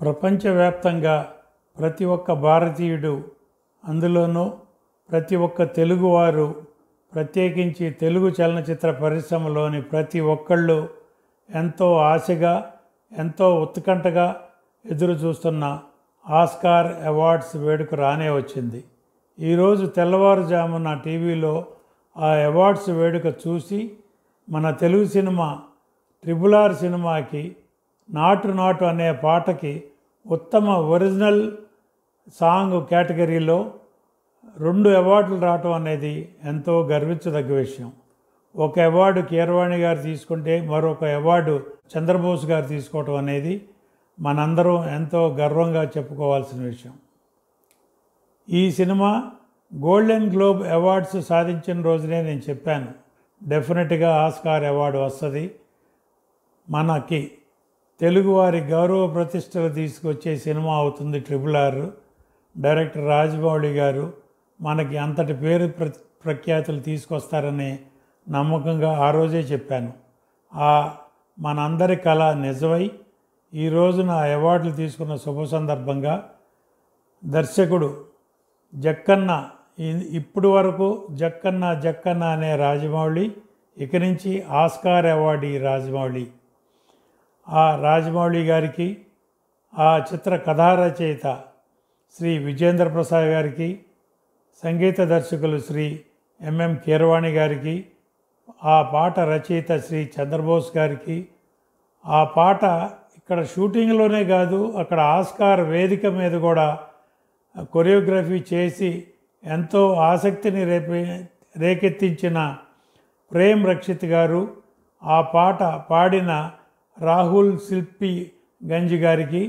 ప్రపంచవ్యాప్తంగా ప్రతి ఒక్క భారతీయుడు అందులోనూ ప్రతి ఒక్క తెలుగువారు ప్రత్యేకించి తెలుగు చలనచిత్ర పరిశ్రమలోని ప్రతి ఒక్కళ్ళు ఎంతో ఆశగా ఎంతో ఉత్కంఠగా ఎదురు చూస్తున్న ఆస్కార్ అవార్డ్స్ వేడుక రానే వచ్చింది ఈరోజు తెల్లవారుజామున టీవీలో ఆ అవార్డ్స్ వేడుక చూసి మన తెలుగు సినిమా ట్రిబుల్ ఆర్ సినిమాకి నాటు నాటు అనే పాటకి ఉత్తమ ఒరిజినల్ సాంగ్ కేటగిరీలో రెండు అవార్డులు రావటం అనేది ఎంతో గర్వించదగ్గ విషయం ఒక అవార్డు కీరవాణి గారు తీసుకుంటే మరొక అవార్డు చంద్రబోస్ గారు తీసుకోవటం అనేది మనందరం ఎంతో గర్వంగా చెప్పుకోవాల్సిన విషయం ఈ సినిమా గోల్డెన్ గ్లోబ్ అవార్డ్స్ సాధించిన రోజునే నేను చెప్పాను డెఫినెట్గా ఆస్కార్ అవార్డు వస్తుంది మనకి తెలుగువారి గౌరవ ప్రతిష్టలు తీసుకొచ్చే సినిమా అవుతుంది ట్రిపుల్ ఆర్ డైరెక్టర్ రాజమౌళి గారు మనకి అంతటి పేరు ప్ర ప్రఖ్యాతులు తీసుకొస్తారని నమ్మకంగా ఆ రోజే చెప్పాను ఆ మనందరి కళ నిజమై ఈ రోజున ఆ అవార్డులు తీసుకున్న శుభ సందర్భంగా దర్శకుడు జక్కన్న ఇ- ఇప్పుడు వరకు జక్కన్న జక్కన్న అనే రాజమౌళి ఇక నుంచి ఆస్కార్ అవార్డు ఈ రాజమౌళి ఆ రాజమౌళి గారికి ఆ చిత్ర కథా రచయిత శ్రీ విజేంద్ర ప్రసాద్ గారికి సంగీత దర్శకులు శ్రీ ఎంఎం కీరవాణి గారికి ఆ పాట రచయిత శ్రీ చంద్రబోస్ గారికి ఆ పాట ఇక్కడ షూటింగ్లోనే కాదు అక్కడ ఆస్కార్ వేదిక మీద కూడా కొరియోగ్రఫీ చేసి ఎంతో ఆసక్తిని రేపే రేకెత్తించిన ప్రేమ్ రక్షిత్ గారు ఆ పాట పాడిన రాహుల్ శిల్పి గంజ్ గారికి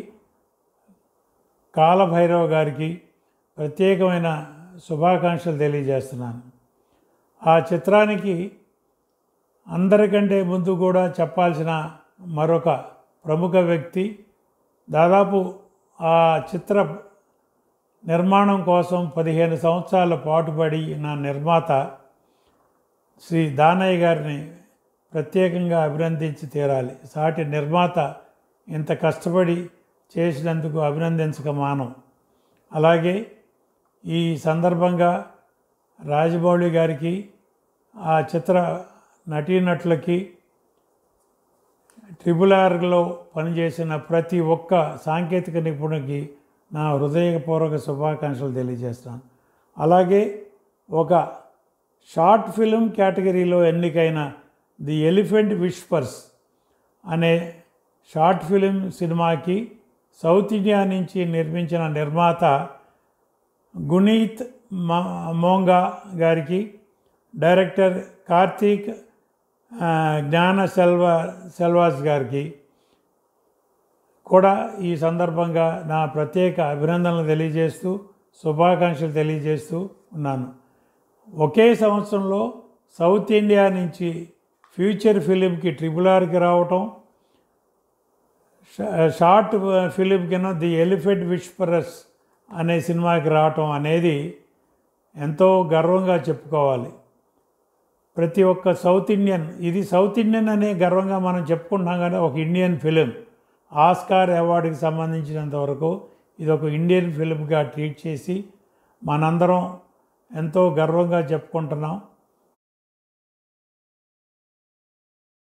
కాలభైరవ్ గారికి ప్రత్యేకమైన శుభాకాంక్షలు తెలియజేస్తున్నాను ఆ చిత్రానికి అందరికంటే ముందు కూడా చెప్పాల్సిన మరొక ప్రముఖ వ్యక్తి దాదాపు ఆ చిత్ర నిర్మాణం కోసం పదిహేను సంవత్సరాల పాటుపడి నా నిర్మాత శ్రీ దానయ్య గారిని ప్రత్యేకంగా అభినందించి తీరాలి సాటి నిర్మాత ఇంత కష్టపడి చేసినందుకు అభినందించక మానం అలాగే ఈ సందర్భంగా రాజమౌళి గారికి ఆ చిత్ర నటీనటులకి ట్రిపుల్ ఆర్లో పనిచేసిన ప్రతి ఒక్క సాంకేతిక నిపుణుడికి నా హృదయపూర్వక శుభాకాంక్షలు తెలియజేస్తాను అలాగే ఒక షార్ట్ ఫిల్మ్ కేటగిరీలో ఎన్నికైన ది ఎలిఫెంట్ విష్పర్స్ అనే షార్ట్ ఫిలిం సినిమాకి సౌత్ ఇండియా నుంచి నిర్మించిన నిర్మాత గునీత్ మ- మోంగా గారికి డైరెక్టర్ కార్తీక్ ఆ, జ్ఞాన సెల్వ సెల్వాస్ గారికి కూడా ఈ సందర్భంగా నా ప్రత్యేక అభినందనలు తెలియజేస్తూ శుభాకాంక్షలు తెలియజేస్తూ ఉన్నాను ఒకే సంవత్సరంలో సౌత్ ఇండియా నుంచి ఫ్యూచర్ ఫిలింకి ట్రిపుల్ ఆర్కి రావటం షా- షార్ట్ ఫిలిం కింద ది ఎలిఫెంట్ విష్పరస్ అనే సినిమాకి రావటం అనేది ఎంతో గర్వంగా చెప్పుకోవాలి ప్రతి ఒక్క సౌత్ ఇండియన్ ఇది సౌత్ ఇండియన్ అనే గర్వంగా మనం చెప్పుకుంటున్నాం కానీ ఒక ఇండియన్ ఫిలిం ఆస్కార్ అవార్డుకి సంబంధించినంత వరకు ఇది ఒక ఇండియన్ ఫిలింగా ట్రీట్ చేసి మనందరం ఎంతో గర్వంగా చెప్పుకుంటున్నాం